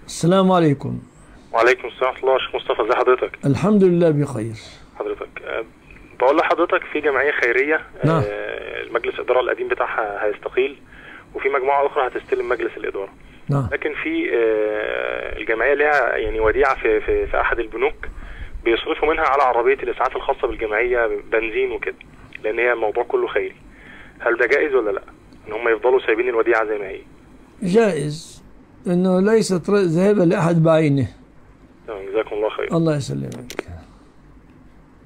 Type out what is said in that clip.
السلام عليكم وعليكم السلام ورحمة الله شيخ مصطفى ازي حضرتك الحمد لله بخير حضرتك أه، بقول لحضرتك في جمعية خيرية نعم. أه، المجلس الإدارة القديم بتاعها هيستقيل وفي مجموعة أخرى هتستلم مجلس الإدارة نعم لكن في أه، الجمعية ليها يعني وديعة في, في, في أحد البنوك بيصرفوا منها على عربية الإسعاف الخاصة بالجمعية بنزين وكده لأن هي الموضوع كله خيري هل ده جائز ولا لا؟ إن هم يفضلوا سايبين الوديعة زي ما هي جائز انه ليست ذهابا لاحد بعينه تمام جزاكم الله خير الله يسلمك